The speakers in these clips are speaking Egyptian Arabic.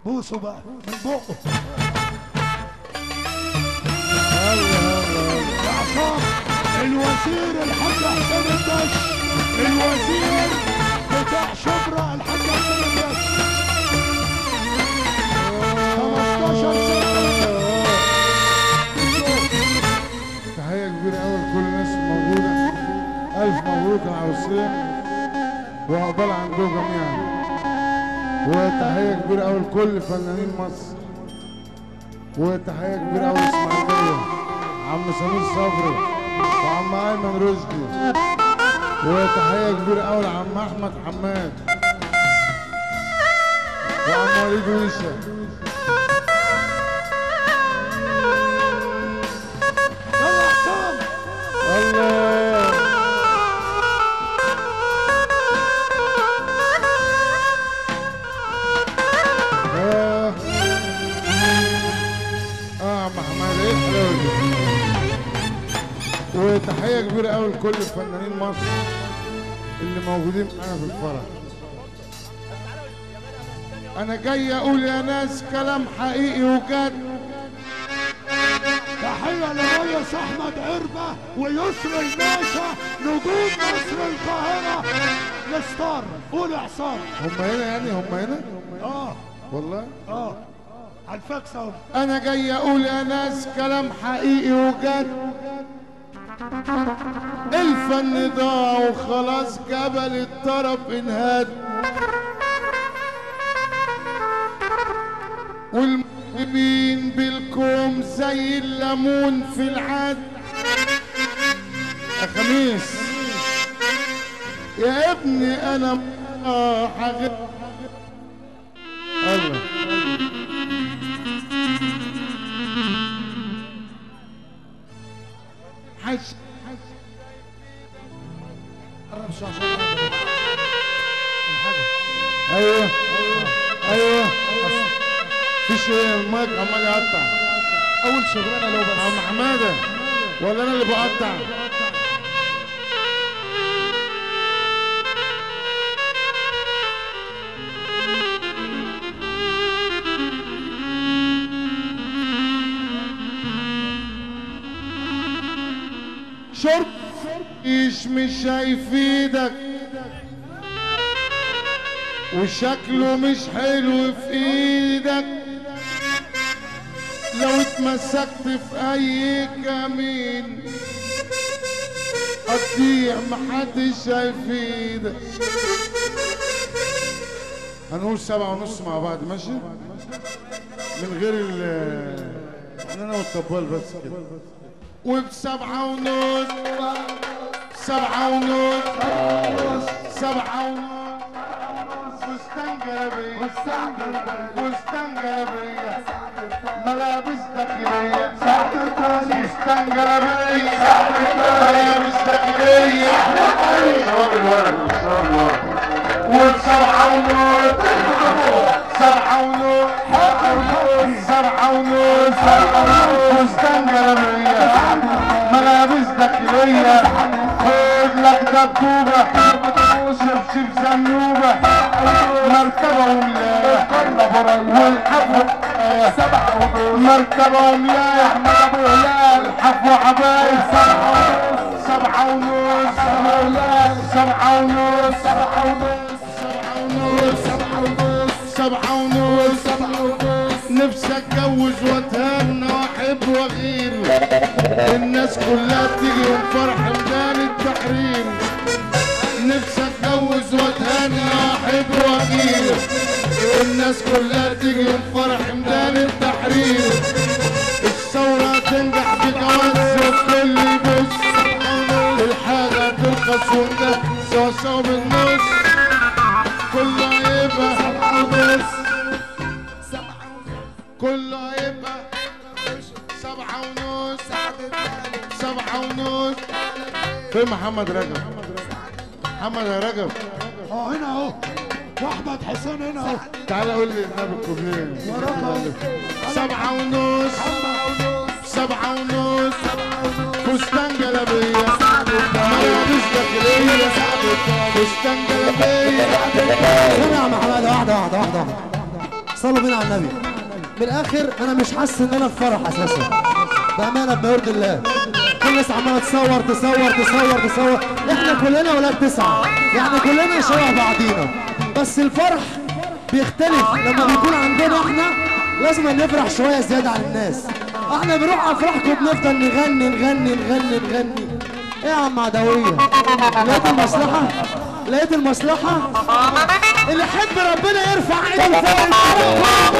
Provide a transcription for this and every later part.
بوسه بقى من بقه يا عصام الوزير الحاج حسين الدش الوزير بتاع شبرا الحاج حسين الدش 15 سنة تحية كبيرة أوي لكل الناس الموجودة ألف مبروك العروسين وعقبال عندكم جميعا وتحية كبيرة أوي لكل فنانين مصر وتحية كبيرة أوي لإسماعيلية عم سمير صبري وعم أيمن رشدي وتحية كبيرة أوي لعم أحمد حماد وعم وليد ويشة يلا عصام الله اه اه يا عم حماد ايه الحلاوه دي وتحيه كبيره قوي لكل فنانين مصر اللي موجودين معانا في الفرح انا جاي اقول يا ناس كلام حقيقي وجد تحية لريس أحمد عربة ويسر الباشا نجوم مصر القاهرة الستار قول يا عصام هم هنا يعني هم هنا اه والله اه على الفاكس اهو انا جاي اقول يا ناس كلام حقيقي وجد الفن ضاع وخلاص جبل الطرب انهد والمؤمنين بالكوم زي الليمون في العد يا خميس يا ابني انا آه حاجة الله حش قرب شوية عشان ايوه ايوه فيش ايه المايك عمال يقطع اول شغلانه لو بس عم حماده ولا انا اللي بقطع شرب ايش مش هيفيدك وشكله مش حلو في ايدك لو اتمسكت في اي كمين هتضيع محدش هيفيدك هنقول سبعة ونص مع بعض ماشي من غير ال احنا انا والطبال بس كده وبسبعة ونص سبعة ونص سبعة ونص فستان جلابية فستان جلابية ملابس داخلية فستان جلابية ملابس داخلية وسبعة ونص سبعة ونص سبعة ونص فستان جلابية ملابس داخلية خد لك دبوبة شبشب زنوبة مرتبة وملاح والحفو مرتبة وملاح الحفو عباية سبعة ونص سبعة ونص سبعة ونص سبعة ونص سبعة ونص سبعة ونص نفسي اتجوز واتهنى واحب واغير الناس كلها تيجي يوم فرح ميدان التحرير نفسي اتجوز واتهنى واحب واغير الناس كلها تيجي يوم فرح ميدان التحرير الثورة تنجح بجواز والكل يبص الحاجة ترخص والناس سوا سوا بالنص كله هيبقى كله هيبقى سبعة ونص سبعة ونص فين محمد رجب محمد يا رجب اه هنا اهو واحمد حسين هنا اهو تعال قول لي النبي الكوبليه وراك سبعة ونص سبعة ونص فستان جلابية ملابس داخلية فستان جلابية هنا يا عم حماده واحده واحده واحده واحده صلوا بينا على النبي من الاخر انا مش حاسس ان انا في فرح اساسا بامانه بما يرضي الله كل الناس عماله تصور تصور تصور تصور احنا كلنا ولاد تسعه يعني كلنا شبه بعضينا بس الفرح بيختلف لما بيكون عندنا احنا لازم نفرح شويه زياده عن الناس احنا بنروح افراحكم بنفضل نغني نغني نغني نغني ايه يا عم عدويه لقيت المصلحه لقيت المصلحه اللي يحب ربنا يرفع ايده فوق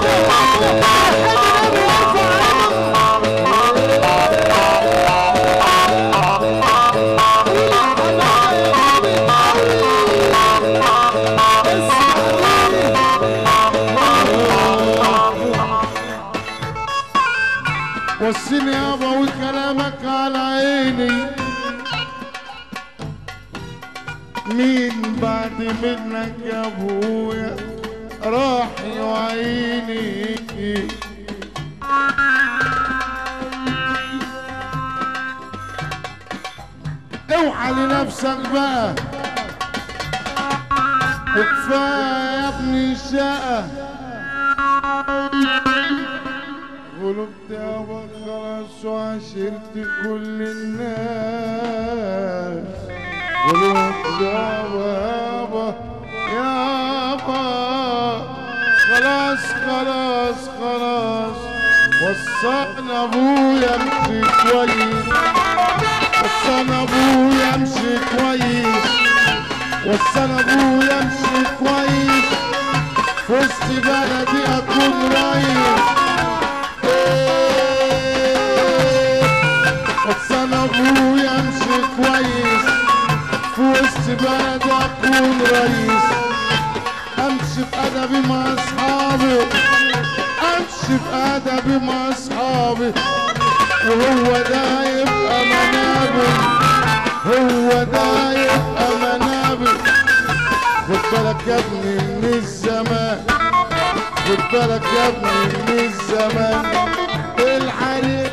وصيني يابا وكلامك على عيني مين بعد منك يا ابويا راح يعيني اوعى لنفسك بقى وكفايه يا ابني شقه غلبت يابا خلاص وعشرت كل الناس غلبت يابا يابا يابا خلاص خلاص خلاص وصانا ابويا امشي كويس وصانا ابويا امشي كويس وصانا ابويا امشي كويس في وسط بلدي اكون رئيس وصل ابويا امشي كويس في وسط بلد اكون رئيس امشي بادبي مع اصحابي امشي بادبي مع اصحابي وهو ده يبقى منابر هو ده يبقى منابر خد بالك يا ابني من الزمان خد بالك يا ابني من الزمان الحريق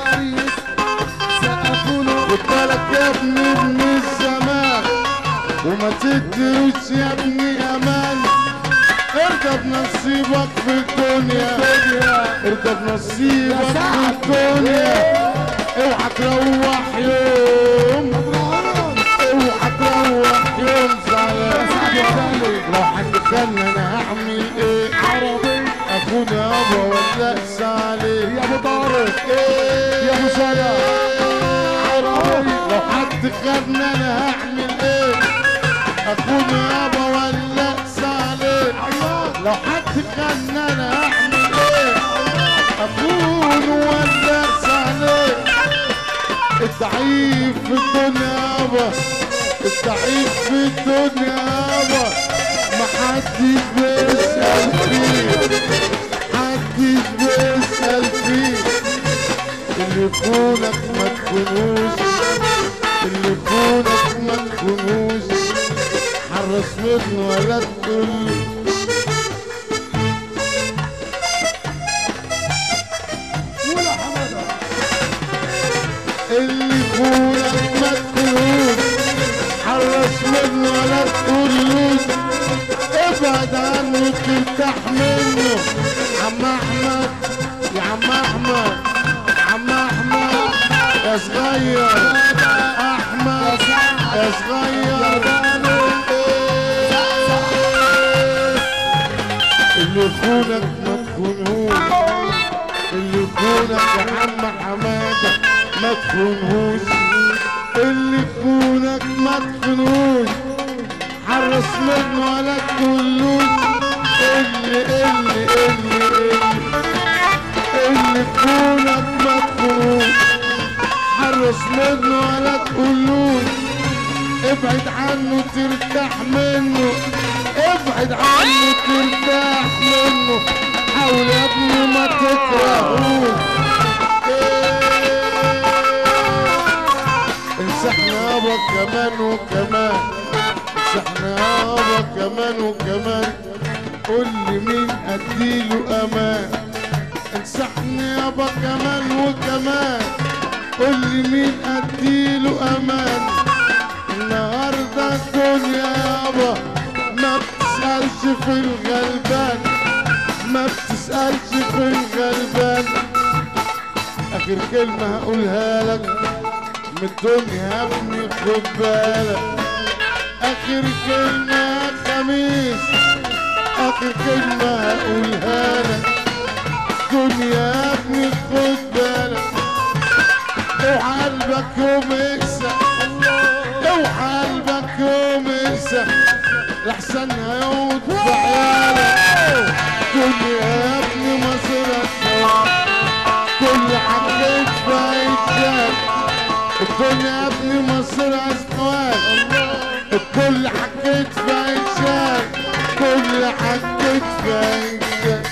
خد بالك يا ابني من الزمان وما تديروش يا ابني امان ارضى بنصيبك في الدنيا ارضى بنصيبك في الدنيا اوعى تروح يوم اوعى تروح يوم زعلان لو حد خلى انا هعمل ايه عربي اكون يابا ولا اقسى عليه يا ابو طارق ايه يا ابو سلام عربي لو حد خدنا انا هعمل ايه اكون يابا ولا اقسى عليه لو حد خدنا انا هعمل ايه اكون ولا اقسى عليه الضعيف في الدنيا يابا الضعيف في الدنيا يابا محدش بيسأل فيه محدش بيسأل فيه اللي يخونك ما تخونوش اللي يخونك ما تخونوش حرص منه ولا تقول قول يا حماده اللي يخونك ما تخونوش حرص منه ولا تقولوش ابعد عنه ترتاح منه عم احمد يا عم احمد عم احمد يا صغير احمد يا صغير اللي يخونك ما تخونهوش اللي يخونك يا عم حماده ما تخونهوش اللي يخونك ما تخونهوش حرص منه ولا تقولوش اللي اللي اللي اللي اللي يخونك ما تخونوش حرص منه ولا تقولوش ابعد عنه ترتاح منه ابعد عنه ترتاح منه حاول يا ابني ما تكرهوش امسحنا يابا كمان وكمان امسحنا يابا كمان وكمان قول لي مين اديله امان امسحني يابا كمان وكمان قول لي مين اديله امان النهارده الدنيا يابا ما بتسالش في الغلبان اخر كلمة هقولها لك من الدنيا يا ابني خد بالك اخر كلمة يا خميس اخر كلمة هقولها لك دنيا يا ابني خد بالك اوعى قلبك يوم يكسى اوعى قلبك يوم يكسى لحسن هيموت في عيالك دنيا يا ابني مصر الثواب كل حكيت فايتك الدنيا يا ابني مصر ازواج الكل حكيت فايتك كل حكيت فايتك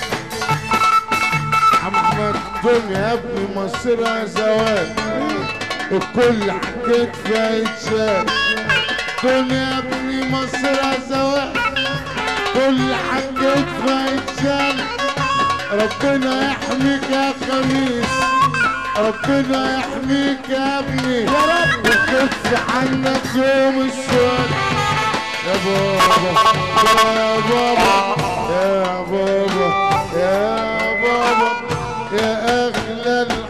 عم احمد الدنيا يا ابني مصر زواج الكل حكيت فايتك الدنيا يا ابني مصر زواج كل حكيت فايتك ربنا يحميك يا خميس ربنا يحميك يا ابني يا رب ويخف عنك يوم السؤال يا بابا يا بابا يا بابا يا بابا يا اغلى